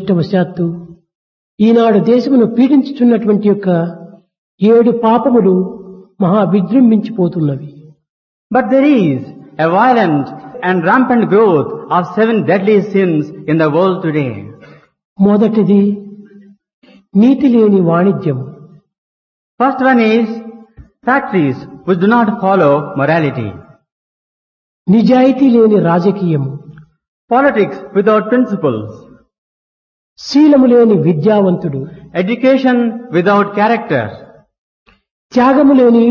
దురదృష్టవశాత్తు ఈనాడు దేశమును పీడించుచున్నటువంటి యొక్క ఏడు పాపములు మహా విజృంభించిపోతున్నవి But there is a violent and rampant growth of seven deadly sins in the world today. మొదటిది నీతి లేని వాణిజ్యము First one is factories which do not follow morality. నిజాయితీ లేని రాజకీయము Politics without principles. శీలము లేని విద్యావంతుడు Education without character. త్యాగము లేని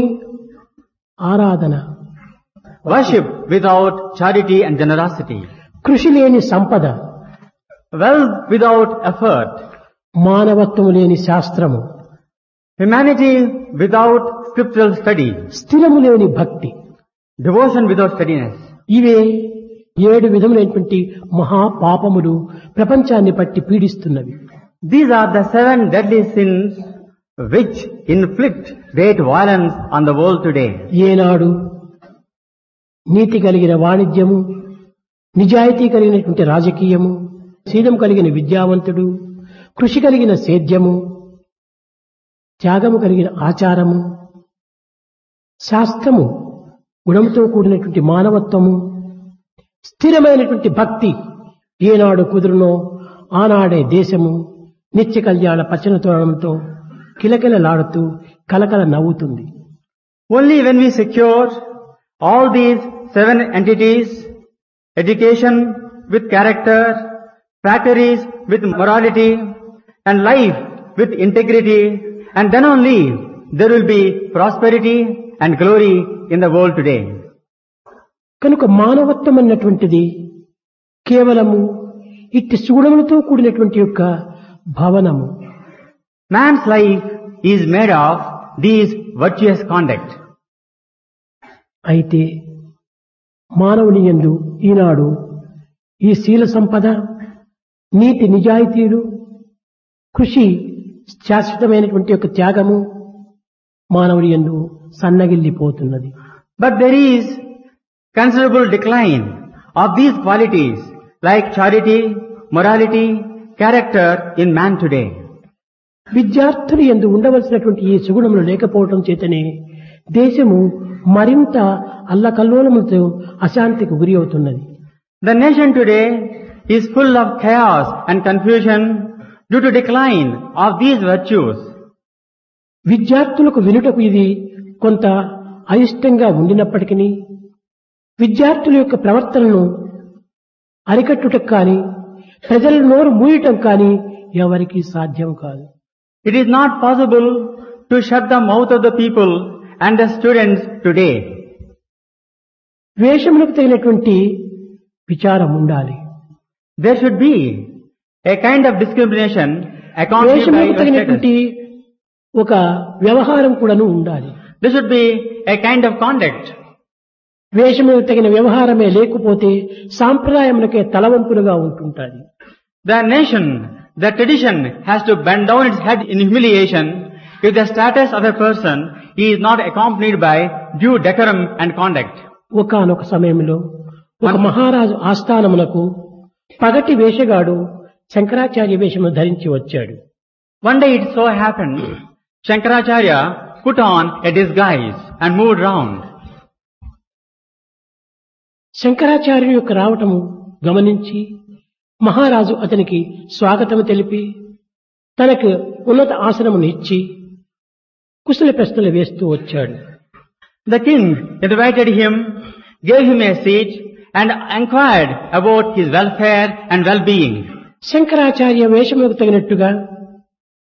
ఆరాధన Worship without charity and generosity. కృషి లేని సంపద Wealth without effort. మానవత్వము లేని శాస్త్రము Humanity without scriptural study. స్థిరము లేని భక్తి Devotion without steadiness. ఇవే ఏడు విధములైనటువంటి మహాపాపములు ప్రపంచాన్ని పట్టి పీడిస్తున్నవి These are the seven deadly sins which inflict great violence on the world today. ఏనాడు నీతి కలిగిన వాణిజ్యము నిజాయితీ కలిగినటువంటి రాజకీయము శీలం కలిగిన విద్యావంతుడు కృషి కలిగిన సేద్యము త్యాగము కలిగిన ఆచారము శాస్త్రము గుణముతో కూడినటువంటి మానవత్వము స్థిరమైనటువంటి భక్తి ఏనాడు కుదురునో ఆనాడే దేశము నిత్య కళ్యాణ పచ్చనతోరణంతో కిలకిలలాడుతూ కలకల నవ్వుతుంది Only when we secure all these seven entities, education with character, factories with morality, and life with integrity, and then only there will be prosperity and glory in the world today. కనుక మానవత్వం అన్నటువంటిది కేవలము ఇట్టి సుగుణములతో కూడినటువంటి యొక్క భవనము Man's life is made of these virtuous conduct. అయితే మానవుని యందు ఈనాడు ఈ శీల సంపద నీతి నిజాయితీలు కృషి శాశ్వతమైనటువంటి యొక్క త్యాగము మానవుని యందు సన్నగిల్లిపోతున్నది But there is considerable decline of these qualities like charity, morality, character in man today. విద్యార్థులు ఎందు ఉండవలసినటువంటి ఈ సుగుణములు లేకపోవటం చేతనే దేశము మరింత అల్లకల్లోలములతో అశాంతికి గురి అవుతున్నది The nation today is full of chaos and confusion due to decline of these virtues. విద్యార్థులకు వినుటకు ఇది కొంత అయిష్టంగా ఉండినప్పటికీ విద్యార్థుల యొక్క ప్రవర్తనను అరికట్టుటకు కానీ ప్రజల నోరు మూయటం కానీ ఎవరికీ సాధ్యం కాదు It is not possible to shut the mouth of the people and the students today. వేషములకు తగినటువంటి విచారం ఉండాలి There should be a kind of discrimination accompanied by వేషములకు your status. తగినటువంటి ఒక వ్యవహారం కూడాను ఉండాలి There should be a kind of conduct. వేషములకు తగిన వ్యవహారమే లేకపోతే సాంప్రదాయములకే తలవంపులుగా ఉంటుంటాది The nation, the tradition has to bend down its head in humiliation if the status of a person is not accompanied by due decorum and conduct. ఒకానొక సమయంలో ఒక మహారాజు ఆస్థానమునకు పగటి వేషగాడు శంకరాచార్య వేషము ధరించి వచ్చాడు One day it so happened, Shankaracharya put on a disguise and moved round. శంకరాచార్యుని యొక్క రావటము గమనించి మహారాజు అతనికి స్వాగతము తెలిపి తనకు ఉన్నత ఆసనమును ఇచ్చి కుశల ప్రశ్నలు వేస్తూ వచ్చాడు The king invited him, gave him a seat and inquired about his welfare and well-being. Shankaracharya వేషములకు తగినట్టుగా